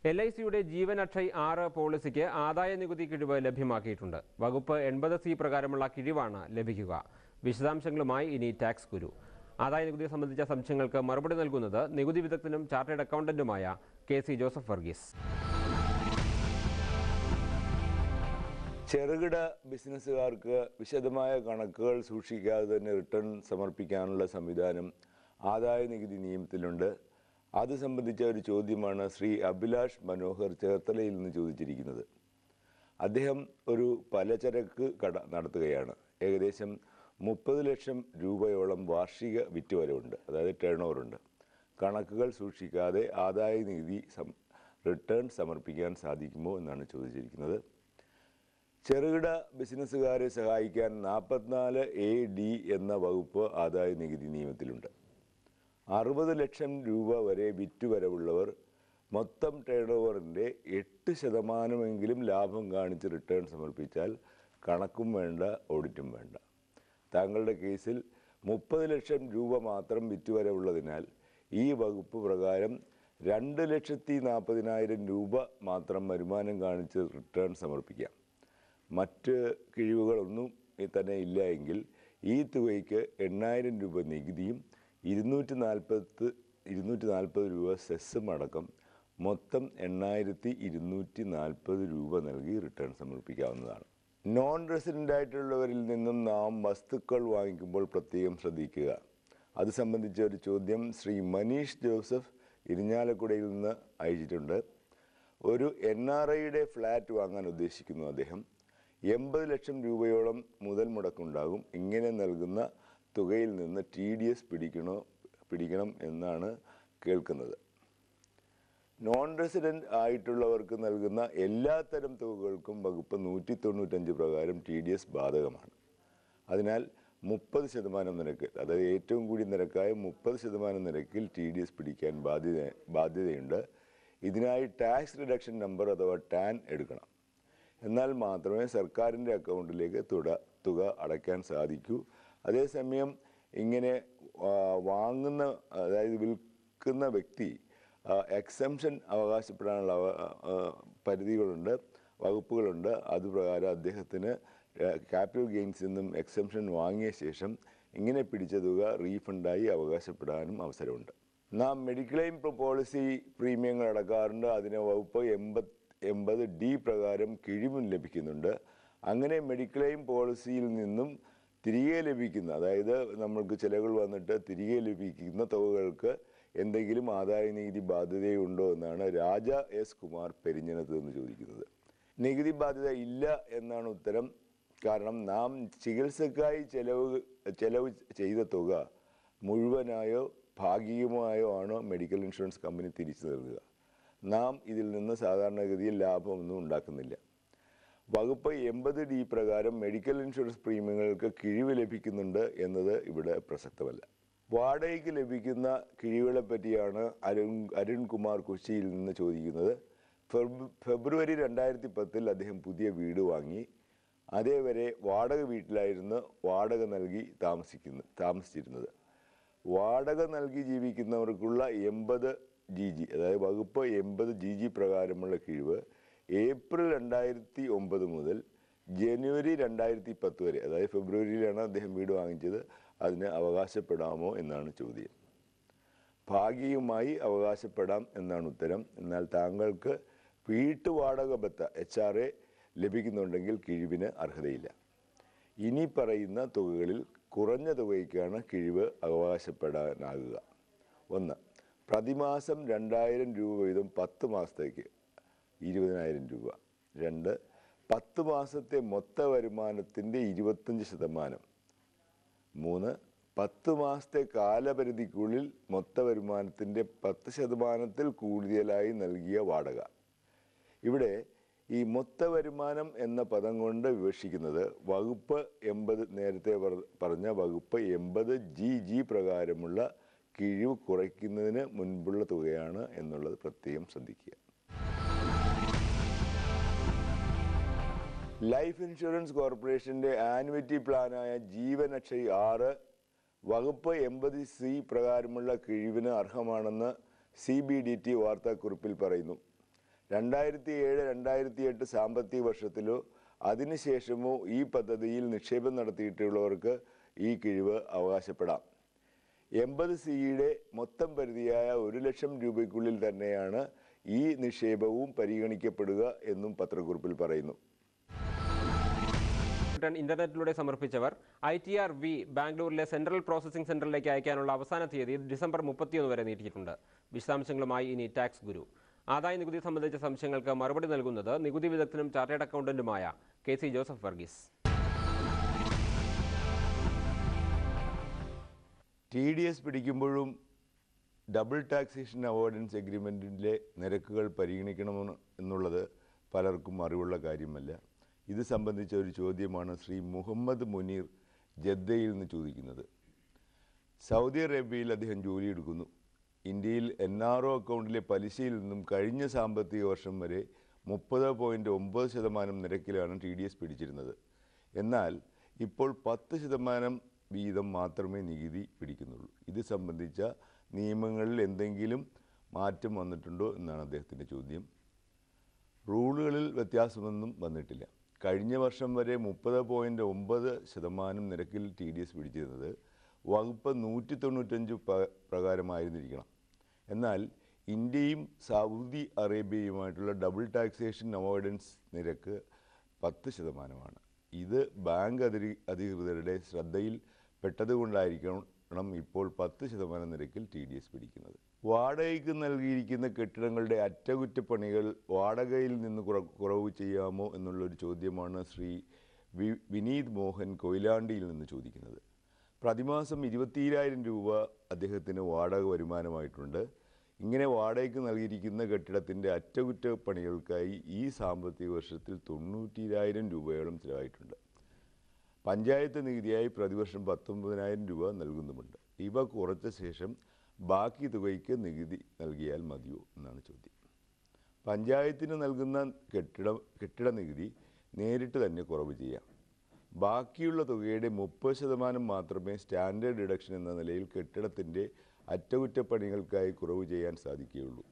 L I സിയുടെ ജീവൻ അക്ഷയ് ആറ് പോളിസിക്ക് ആദായ നികുതി കിഴിവ് ലഭ്യമാക്കിയിട്ടുണ്ട് വകുപ്പ് എൺപത് സി പ്രകാരമുള്ള കിഴിവാണ് ലഭിക്കുക വിശദാംശങ്ങളുമായി ഇനി ടാക്സ് ഗുരു ആദായ നികുതി സംബന്ധിച്ച സംശയങ്ങൾക്ക് മറുപടി നൽകുന്നത് നികുതി വിദഗ്ധനും ചാർട്ടേഡ് അക്കൗണ്ടന്റുമായ കെ സി ജോസഫ് വർഗീസ് ചെറുകിട ബിസിനസ്സുകാർക്ക് വിശദമായ കണക്കുകൾ സൂക്ഷിക്കാതെ തന്നെ റിട്ടേൺ സമർപ്പിക്കാനുള്ള സംവിധാനം ആദായ നികുതി നിയമത്തിലുണ്ട് അത് സംബന്ധിച്ച ഒരു ചോദ്യമാണ് ശ്രീ അഭിലാഷ് മനോഹർ ചേർത്തലയിൽ നിന്ന് ചോദിച്ചിരിക്കുന്നത് അദ്ദേഹം ഒരു പലചരക്ക് കട നടത്തുകയാണ് ഏകദേശം മുപ്പത് ലക്ഷം രൂപയോളം വാർഷിക വിറ്റുവരവുണ്ട് അതായത് ടേൺ ഓവറുണ്ട് കണക്കുകൾ സൂക്ഷിക്കാതെ ആദായ നികുതി സം റിട്ടേൺ സമർപ്പിക്കാൻ സാധിക്കുമോ എന്നാണ് ചോദിച്ചിരിക്കുന്നത് ചെറുകിട ബിസിനസ്സുകാരെ സഹായിക്കാൻ നാൽപ്പത്തിനാല് എ ഡി എന്ന വകുപ്പ് ആദായ നികുതി നിയമത്തിലുണ്ട് അറുപത് ലക്ഷം രൂപ വരെ വിറ്റുവരവുള്ളവർ മൊത്തം ടേൺ ഓവറിൻ്റെ എട്ട് ശതമാനമെങ്കിലും ലാഭം കാണിച്ച് റിട്ടേൺ സമർപ്പിച്ചാൽ കണക്കും വേണ്ട ഓഡിറ്റും വേണ്ട താങ്കളുടെ കേസിൽ മുപ്പത് ലക്ഷം രൂപ മാത്രം വിറ്റുവരവുള്ളതിനാൽ ഈ വകുപ്പ് പ്രകാരം രണ്ട് ലക്ഷത്തി നാൽപ്പതിനായിരം രൂപ മാത്രം വരുമാനം കാണിച്ച് റിട്ടേൺ സമർപ്പിക്കാം മറ്റ് കിഴിവുകളൊന്നും ഈ തന്നെ ഇല്ല എങ്കിൽ ഈ തുകയ്ക്ക് എണ്ണായിരം രൂപ നികുതിയും ഇരുന്നൂറ്റി നാൽപ്പത്ത് ഇരുന്നൂറ്റി നാൽപ്പത് രൂപ സെസ്സും അടക്കം മൊത്തം എണ്ണായിരത്തി ഇരുന്നൂറ്റി നാൽപ്പത് രൂപ നൽകി റിട്ടേൺ സമർപ്പിക്കാവുന്നതാണ് നോൺ റെസിഡൻ്റ് ആയിട്ടുള്ളവരിൽ നിന്നും നാം വസ്തുക്കൾ വാങ്ങിക്കുമ്പോൾ പ്രത്യേകം ശ്രദ്ധിക്കുക അത് സംബന്ധിച്ച ഒരു ചോദ്യം ശ്രീ മനീഷ് ജോസഫ് ഇരിഞ്ഞാലക്കുടയിൽ നിന്ന് അയച്ചിട്ടുണ്ട് ഒരു എൻ ആർ ഐയുടെ ഫ്ലാറ്റ് വാങ്ങാൻ ഉദ്ദേശിക്കുന്നു അദ്ദേഹം എൺപത് ലക്ഷം രൂപയോളം മുതൽ മുടക്കുണ്ടാകും ഇങ്ങനെ നൽകുന്ന തുകയിൽ നിന്ന് ടി ഡി എസ് പിടിക്കണോ പിടിക്കണം എന്നാണ് കേൾക്കുന്നത് നോൺ റെസിഡൻറ്റ് ആയിട്ടുള്ളവർക്ക് നൽകുന്ന എല്ലാത്തരം തുകകൾക്കും വകുപ്പ് നൂറ്റി തൊണ്ണൂറ്റഞ്ച് പ്രകാരം ടി ഡി എസ് ബാധകമാണ് അതിനാൽ മുപ്പത് ശതമാനം നിരക്ക് അതായത് ഏറ്റവും കൂടിയ നിരക്കായ മുപ്പത് ശതമാനം നിരക്കിൽ ടി ഡി എസ് പിടിക്കാൻ ബാധ്യത ബാധ്യതയുണ്ട് ഇതിനായി ടാക്സ് റിഡക്ഷൻ നമ്പർ അഥവാ ടാൻ എടുക്കണം എന്നാൽ മാത്രമേ സർക്കാരിൻ്റെ അക്കൗണ്ടിലേക്ക് തുക തുക അടയ്ക്കാൻ സാധിക്കൂ അതേസമയം ഇങ്ങനെ ആ, വാങ്ങുന്ന അതായത് വിൽക്കുന്ന വ്യക്തി എക്സംഷൻ അവകാശപ്പെടാനുള്ള അവ- ആ, പരിധികളുണ്ട് വകുപ്പുകളുണ്ട് അതുപ്രകാരം അദ്ദേഹത്തിന് ക്യാപിറ്റൽ ഗെയിൻസിൽ നിന്നും എക്സംഷൻ വാങ്ങിയ ശേഷം ഇങ്ങനെ പിടിച്ച തുക റീഫണ്ടായി അവകാശപ്പെടാനും അവസരമുണ്ട് നാം മെഡിക്ലെയിം പോളിസി പ്രീമിയങ്ങൾ അടക്കാറുണ്ട് അതിന് വകുപ്പ് എൺപത് എൺപത് ഡി പ്രകാരം കിഴിവും ലഭിക്കുന്നുണ്ട് അങ്ങനെ മെഡിക്ലെയിം പോളിസിയിൽ നിന്നും തിരികെ ലഭിക്കുന്ന അതായത് നമ്മൾക്ക് ചിലവുകൾ വന്നിട്ട് തിരികെ ലഭിക്കുന്ന തുകകൾക്ക് എന്തെങ്കിലും ആദായ നികുതി ബാധ്യതയുണ്ടോ എന്നാണ് രാജ എസ് കുമാർ പെരിഞ്ഞനത്ത് നിന്ന് ചോദിക്കുന്നത് നികുതി ബാധ്യത ഇല്ല എന്നാണ് ഉത്തരം കാരണം നാം ചികിത്സക്കായി ചെലവ് ചെലവ് ചെയ്ത തുക മുഴുവനായോ ഭാഗികമായോ ആണോ മെഡിക്കൽ ഇൻഷുറൻസ് കമ്പനി തിരിച്ചു നൽകുക നാം ഇതിൽ നിന്ന് സാധാരണഗതിയിൽ ലാഭമൊന്നും ഉണ്ടാക്കുന്നില്ല വകുപ്പ് എൺപത് ഡി പ്രകാരം മെഡിക്കൽ ഇൻഷുറൻസ് പ്രീമിയങ്ങൾക്ക് കിഴിവ് ലഭിക്കുന്നുണ്ട് എന്നത് ഇവിടെ പ്രസക്തമല്ല വാടകയ്ക്ക് ലഭിക്കുന്ന കിഴിവുകളെ പറ്റിയാണ് അരുൺ അരുൺകുമാർ കൊച്ചിയിൽ നിന്ന് ചോദിക്കുന്നത് ഫെബ് ഫെബ്രുവരി രണ്ടായിരത്തി പത്തിൽ അദ്ദേഹം പുതിയ വീട് വാങ്ങി അതേവരെ വാടക വീട്ടിലായിരുന്നു വാടക നൽകി താമസിക്കുന്നു താമസിച്ചിരുന്നത് വാടക നൽകി ജീവിക്കുന്നവർക്കുള്ള എൺപത് ജി ജി അതായത് വകുപ്പ് എൺപത് ജി ജി പ്രകാരമുള്ള കിഴിവ് ഏപ്രിൽ രണ്ടായിരത്തി ഒമ്പത് മുതൽ ജനുവരി രണ്ടായിരത്തി പത്ത് വരെ അതായത് ഫെബ്രുവരിയിലാണ് അദ്ദേഹം വീട് വാങ്ങിച്ചത് അതിന് അവകാശപ്പെടാമോ എന്നാണ് ചോദ്യം ഭാഗികമായി അവകാശപ്പെടാം എന്നാണ് ഉത്തരം എന്നാൽ താങ്കൾക്ക് വീട്ടുവാടക ബത്ത എച്ച് ആർ എ ലഭിക്കുന്നുണ്ടെങ്കിൽ കിഴിവിന് അർഹതയില്ല ഇനി പറയുന്ന തുകകളിൽ കുറഞ്ഞ തുകയ്ക്കാണ് കിഴിവ് അവകാശപ്പെടാനാകുക ഒന്ന് പ്രതിമാസം രണ്ടായിരം രൂപ വീതം പത്ത് മാസത്തേക്ക് ഇരുപതിനായിരം രൂപ രണ്ട് പത്ത് മാസത്തെ മൊത്ത വരുമാനത്തിൻ്റെ ഇരുപത്തഞ്ച് ശതമാനം മൂന്ന് പത്ത് മാസത്തെ കാലപരിധിക്കുള്ളിൽ മൊത്ത വരുമാനത്തിൻ്റെ പത്ത് ശതമാനത്തിൽ കൂടുതലായി നൽകിയ വാടക ഇവിടെ ഈ മൊത്ത വരുമാനം എന്ന പദം കൊണ്ട് വിവക്ഷിക്കുന്നത് വകുപ്പ് എൺപത് നേരത്തെ പറ- പറഞ്ഞ വകുപ്പ് എൺപത് ജി ജി പ്രകാരമുള്ള കിഴിവ് കുറയ്ക്കുന്നതിന് മുൻപുള്ള തുകയാണ് എന്നുള്ളത് പ്രത്യേകം ശ്രദ്ധിക്കുക ലൈഫ് ഇൻഷുറൻസ് കോർപ്പറേഷന്റെ ആനുവിറ്റി പ്ലാനായ ജീവനക്ഷയ് ആറ് വകുപ്പ് എൺപത് സി പ്രകാരമുള്ള കിഴിവിന് അർഹമാണെന്ന് സി ബി ഡി ടി വാർത്താക്കുറിപ്പിൽ പറയുന്നു രണ്ടായിരത്തി ഏഴ് രണ്ടായിരത്തി എട്ട് സാമ്പത്തിക വർഷത്തിലോ അതിനുശേഷമോ ഈ പദ്ധതിയിൽ നിക്ഷേപം നടത്തിയിട്ടുള്ളവർക്ക് ഈ കിഴിവ് അവകാശപ്പെടാം എൺപത് സിയുടെ മൊത്തം പരിധിയായ ഒരു ലക്ഷം രൂപയ്ക്കുള്ളിൽ തന്നെയാണ് ഈ നിക്ഷേപവും പരിഗണിക്കപ്പെടുക എന്നും പത്രക്കുറിപ്പിൽ പറയുന്നു റിട്ടേൺ ഇന്റർനെറ്റിലൂടെ സമർപ്പിച്ചവർ ഐ ടി ആർ വി ബാംഗ്ലൂരിലെ സെൻട്രൽ പ്രോസസിംഗ് സെന്ററിലേക്ക് അയക്കാനുള്ള അവസാന തീയതി ഡിസംബർ മുപ്പത്തിയൊന്ന് വരെ നീട്ടിയിട്ടുണ്ട് വിശദാംശങ്ങളുമായി ഇനി ടാക്സ് ഗുരു ആദായ നികുതി സംബന്ധിച്ച സംശയങ്ങൾക്ക് മറുപടി നൽകുന്നത് നികുതി വിദഗ്ധനും ചാർട്ടേഡ് അക്കൗണ്ടന്റുമായ K C Joseph Varghese T D S പിടിക്കുമ്പോഴും ഡബിൾ ടാക്സേഷൻ അവോയ്ഡൻസ് എഗ്രിമെൻറ്റിലെ നിരക്കുകൾ പരിഗണിക്കണമെന്ന് എന്നുള്ളത് പലർക്കും അറിവുള്ള കാര്യമല്ല ഇത് സംബന്ധിച്ച ഒരു ചോദ്യമാണ് ശ്രീ മുഹമ്മദ് മുനീർ ജദ്ദയിൽ നിന്ന് ചോദിക്കുന്നത് സൗദി അറേബ്യയിൽ അദ്ദേഹം ജോലിയെടുക്കുന്നു ഇന്ത്യയിൽ എൻ ആർ ഒ അക്കൗണ്ടിലെ പലിശയിൽ നിന്നും കഴിഞ്ഞ സാമ്പത്തിക വർഷം വരെ മുപ്പത് പോയിൻറ്റ് ഒമ്പത് ശതമാനം നിരക്കിലാണ് ടി ഡി എസ് പിടിച്ചിരുന്നത് എന്നാൽ ഇപ്പോൾ പത്ത് ശതമാനം വീതം മാത്രമേ നികുതി പിടിക്കുന്നുള്ളൂ ഇത് സംബന്ധിച്ച നിയമങ്ങളിൽ എന്തെങ്കിലും മാറ്റം വന്നിട്ടുണ്ടോ എന്നാണ് അദ്ദേഹത്തിൻ്റെ ചോദ്യം റൂളുകളിൽ വ്യത്യാസമൊന്നും വന്നിട്ടില്ല കഴിഞ്ഞ വർഷം വരെ മുപ്പത് പോയിൻറ്റ് ഒമ്പത് ശതമാനം നിരക്കിൽ ടി ഡി എസ് പിടിച്ചിരുന്നത് വകുപ്പ് നൂറ്റി തൊണ്ണൂറ്റഞ്ച് പ- പ്രകാരമായിരുന്നിരിക്കണം എന്നാൽ ഇന്ത്യയും സൗദി അറേബ്യയുമായിട്ടുള്ള ഡബിൾ ടാക്സേഷൻ അവോയ്ഡൻസ് നിരക്ക് പത്ത് ശതമാനമാണ് ഇത് ബാങ്ക് അധികൃ അധികൃതരുടെ ശ്രദ്ധയിൽ പെട്ടതുകൊണ്ടായിരിക്കണം ഇപ്പോൾ പത്ത് ശതമാനം നിരക്കിൽ ടി ഡി എസ് പിടിക്കുന്നത് വാടകയ്ക്ക് നൽകിയിരിക്കുന്ന കെട്ടിടങ്ങളുടെ അറ്റകുറ്റപ്പണികൾ വാടകയിൽ നിന്ന് കുറ കുറവ് ചെയ്യാമോ എന്നുള്ളൊരു ചോദ്യമാണ് ശ്രീ വി വിനീത് മോഹൻ കൊയിലാണ്ടിയിൽ നിന്ന് ചോദിക്കുന്നത് പ്രതിമാസം ഇരുപത്തിരായിരം രൂപ അദ്ദേഹത്തിന് വാടക വരുമാനമായിട്ടുണ്ട് ഇങ്ങനെ വാടകയ്ക്ക് നൽകിയിരിക്കുന്ന കെട്ടിടത്തിൻ്റെ അറ്റകുറ്റപ്പണികൾക്കായി ഈ സാമ്പത്തിക വർഷത്തിൽ തൊണ്ണൂറ്റിരായിരം രൂപയോളം ചിലവായിട്ടുണ്ട് പഞ്ചായത്ത് നികുതിയായി പ്രതിവർഷം പത്തൊമ്പതിനായിരം രൂപ നൽകുന്നുമുണ്ട് ഇവ കുറച്ച ശേഷം ബാക്കി തുകയ്ക്ക് നികുതി നൽകിയാൽ മതിയോ എന്നാണ് ചോദ്യം പഞ്ചായത്തിന് നൽകുന്ന കെട്ടിട കെട്ടിട നികുതി നേരിട്ട് തന്നെ കുറവ് ചെയ്യാം ബാക്കിയുള്ള തുകയുടെ മുപ്പത് ശതമാനം മാത്രമേ സ്റ്റാൻഡേർഡ് ഡിഡക്ഷൻ എന്ന നിലയിൽ കെട്ടിടത്തിൻ്റെ അറ്റകുറ്റപ്പണികൾക്കായി കുറവ് ചെയ്യാൻ സാധിക്കുകയുള്ളൂ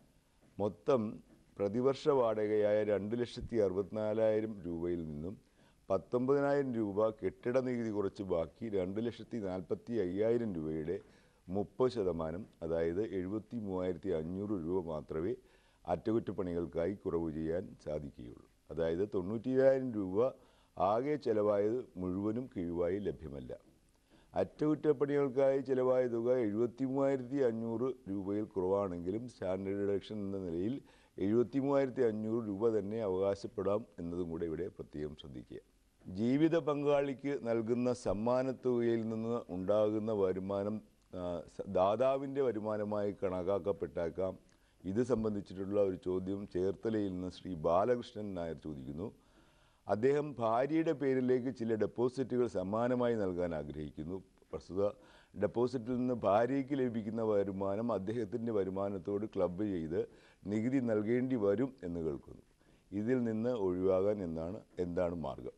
മൊത്തം പ്രതിവർഷ വാടകയായ രണ്ട് ലക്ഷത്തി അറുപത്തിനാലായിരം രൂപയിൽ നിന്നും പത്തൊമ്പതിനായിരം രൂപ കെട്ടിട നികുതി കുറച്ച് ബാക്കി രണ്ട് ലക്ഷത്തി നാൽപ്പത്തി അയ്യായിരം രൂപയുടെ മുപ്പത് ശതമാനം അതായത് എഴുപത്തി മൂവായിരത്തി അഞ്ഞൂറ് രൂപ മാത്രമേ അറ്റകുറ്റപ്പണികൾക്കായി കുറവ് ചെയ്യാൻ സാധിക്കുകയുള്ളൂ അതായത് തൊണ്ണൂറ്റിരായിരം രൂപ ആകെ ചെലവായത് മുഴുവനും കിഴിവായി ലഭ്യമല്ല അറ്റകുറ്റപ്പണികൾക്കായി ചിലവായ തുക എഴുപത്തി മൂവായിരത്തി അഞ്ഞൂറ് രൂപയിൽ കുറവാണെങ്കിലും സ്റ്റാൻഡേർഡ് ഡിഡക്ഷൻ എന്ന നിലയിൽ എഴുപത്തി മൂവായിരത്തി അഞ്ഞൂറ് രൂപ തന്നെ അവകാശപ്പെടാം എന്നതും കൂടെ ഇവിടെ പ്രത്യേകം ശ്രദ്ധിക്കുക ജീവിത പങ്കാളിക്ക് നൽകുന്ന സമ്മാനത്തുകയിൽ നിന്ന് ഉണ്ടാകുന്ന വരുമാനം ആ, സ- ദാതാവിൻ്റെ വരുമാനമായി കണക്കാക്കപ്പെട്ടേക്കാം ഇത് സംബന്ധിച്ചിട്ടുള്ള ഒരു ചോദ്യം ചേർത്തലയിൽ നിന്ന് ശ്രീ ബാലകൃഷ്ണൻ നായർ ചോദിക്കുന്നു അദ്ദേഹം ഭാര്യയുടെ പേരിലേക്ക് ചില ഡെപ്പോസിറ്റുകൾ സമ്മാനമായി നൽകാൻ ആഗ്രഹിക്കുന്നു പ്രസ്തുത ഡെപ്പോസിറ്റിൽ നിന്ന് ഭാര്യയ്ക്ക് ലഭിക്കുന്ന വരുമാനം അദ്ദേഹത്തിൻ്റെ വരുമാനത്തോട് ക്ലബ്ബ് ചെയ്ത് നികുതി നൽകേണ്ടി വരും എന്ന് കേൾക്കുന്നു ഇതിൽ നിന്ന് ഒഴിവാകാൻ എന്താണ് എന്താണ് മാർഗം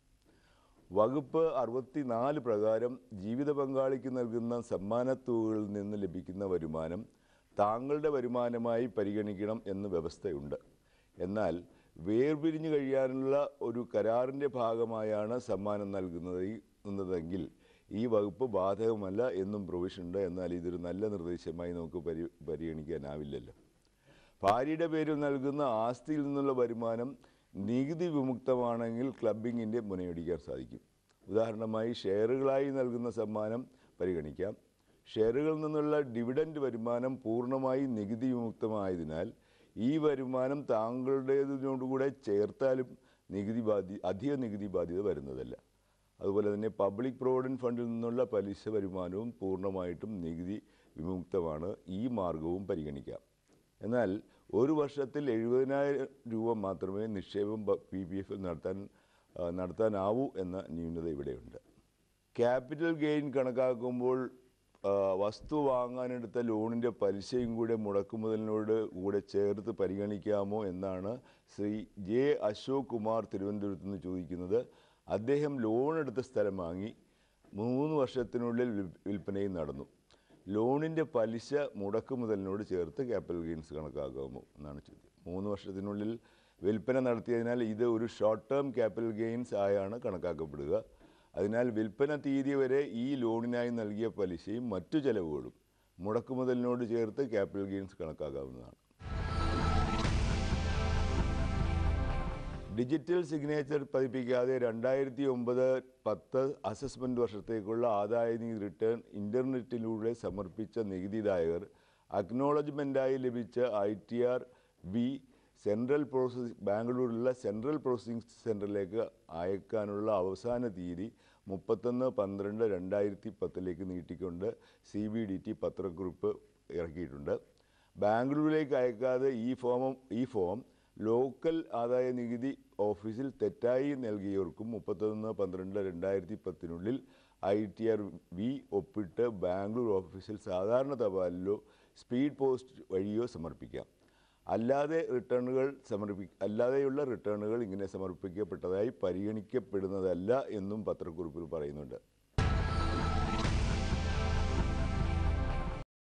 വകുപ്പ് അറുപത്തിനാല് പ്രകാരം ജീവിത പങ്കാളിക്ക് നൽകുന്ന സമ്മാനത്തുകകളിൽ നിന്ന് ലഭിക്കുന്ന വരുമാനം താങ്കളുടെ വരുമാനമായി പരിഗണിക്കണം എന്ന് വ്യവസ്ഥയുണ്ട് എന്നാൽ വേർപിരിഞ്ഞു കഴിയാനുള്ള ഒരു കരാറിൻ്റെ ഭാഗമായാണ് സമ്മാനം നൽകുന്നത് എന്നതെങ്കിൽ ഈ വകുപ്പ് ബാധകമല്ല എന്നും പ്രൊവിഷനുണ്ട് എന്നാൽ ഇതൊരു നല്ല നിർദ്ദേശമായി നമുക്ക് പരി പരിഗണിക്കാനാവില്ലല്ലോ ഭാര്യയുടെ പേരിൽ നൽകുന്ന ആസ്തിയിൽ നിന്നുള്ള വരുമാനം നികുതി വിമുക്തമാണെങ്കിൽ ക്ലബിങ്ങിൻ്റെ മുനയൊടിക്കാൻ സാധിക്കും ഉദാഹരണമായി ഷെയറുകളായി നൽകുന്ന സമ്മാനം പരിഗണിക്കാം ഷെയറുകളിൽ നിന്നുള്ള ഡിവിഡൻഡ് വരുമാനം പൂർണ്ണമായി നികുതി വിമുക്തമായതിനാൽ ഈ വരുമാനം താങ്കളുടേതിനോടുകൂടെ ചേർത്താലും നികുതി ബാധ്യ അധിക നികുതി ബാധ്യത വരുന്നതല്ല അതുപോലെ തന്നെ പബ്ലിക് പ്രൊവിഡൻറ്റ് ഫണ്ടിൽ നിന്നുള്ള പലിശ വരുമാനവും പൂർണ്ണമായിട്ടും നികുതി വിമുക്തമാണ് ഈ മാർഗവും പരിഗണിക്കാം എന്നാൽ ഒരു വർഷത്തിൽ എഴുപതിനായിരം രൂപ മാത്രമേ നിക്ഷേപം പി പി എഫിൽ നടത്താൻ ആ, നടത്താനാവൂ എന്ന ന്യൂനത ഇവിടെയുണ്ട് ക്യാപിറ്റൽ ഗെയിൻ കണക്കാക്കുമ്പോൾ ആ, വസ്തു വാങ്ങാനെടുത്ത ലോണിൻ്റെ പലിശയും കൂടെ മുടക്കുമുതലിനോട് കൂടെ ചേർത്ത് പരിഗണിക്കാമോ എന്നാണ് ശ്രീ ജെ അശോക് കുമാർ തിരുവനന്തപുരത്ത് നിന്ന് ചോദിക്കുന്നത് അദ്ദേഹം ലോൺ എടുത്ത സ്ഥലം വാങ്ങി മൂന്ന് വർഷത്തിനുള്ളിൽ വിൽ- വിൽപ്പനയും നടന്നു ലോണിൻ്റെ പലിശ മുടക്കുമുതലിനോട് ചേർത്ത് ക്യാപിറ്റൽ ഗെയിൻസ് കണക്കാക്കാമോ എന്നാണ് ചോദ്യം മൂന്ന് വർഷത്തിനുള്ളിൽ വിൽപ്പന നടത്തിയതിനാൽ ഇത് ഒരു ഷോർട്ട് ടേം ക്യാപിറ്റൽ ഗെയിൻസ് ആയാണ് കണക്കാക്കപ്പെടുക അതിനാൽ വിൽപ്പന തീയതി വരെ ഈ ലോണിനായി നൽകിയ പലിശയും മറ്റു ചെലവുകളും മുടക്കുമുതലിനോട് ചേർത്ത് ക്യാപിറ്റൽ ഗെയിൻസ് കണക്കാക്കാവുന്നതാണ് ഡിജിറ്റൽ സിഗ്നേച്ചർ പതിപ്പിക്കാതെ രണ്ടായിരത്തി ഒമ്പത് പത്ത് അസസ്മെൻ്റ് വർഷത്തേക്കുള്ള ആദായ നികുതി റിട്ടേൺ ഇൻ്റർനെറ്റിലൂടെ സമർപ്പിച്ച നികുതിദായകർ അക്നോളജ്മെൻറ്റായി ലഭിച്ച I T R V central process ബാംഗ്ലൂരിലുള്ള സെൻട്രൽ പ്രോസസ്സിംഗ് സെൻറ്ററിലേക്ക് അയക്കാനുള്ള അവസാന തീയതി മുപ്പത്തൊന്ന് പന്ത്രണ്ട് രണ്ടായിരത്തി പത്തിലേക്ക് നീട്ടിക്കൊണ്ട് സി ബി ഡി ടി പത്രക്കുറിപ്പ് ഇറക്കിയിട്ടുണ്ട് ബാംഗ്ലൂരിലേക്ക് അയക്കാതെ ഈ ഫോമും ഈ ഫോം ലോക്കൽ ആദായ നികുതി ഓഫീസിൽ തെറ്റായി നൽകിയവർക്കും മുപ്പത്തൊന്ന് പന്ത്രണ്ട് രണ്ടായിരത്തി പത്തിനുള്ളിൽ ഐ ടി ആർ വി ഒപ്പിട്ട് ബാംഗ്ലൂർ ഓഫീസിൽ സാധാരണ തപാലിലോ സ്പീഡ് പോസ്റ്റ് വഴിയോ സമർപ്പിക്കാം അല്ലാതെ റിട്ടേണുകൾ സമർപ്പി അല്ലാതെയുള്ള റിട്ടേണുകൾ ഇങ്ങനെ സമർപ്പിക്കപ്പെട്ടതായി പരിഗണിക്കപ്പെടുന്നതല്ല എന്നും പത്രക്കുറിപ്പിൽ പറയുന്നുണ്ട്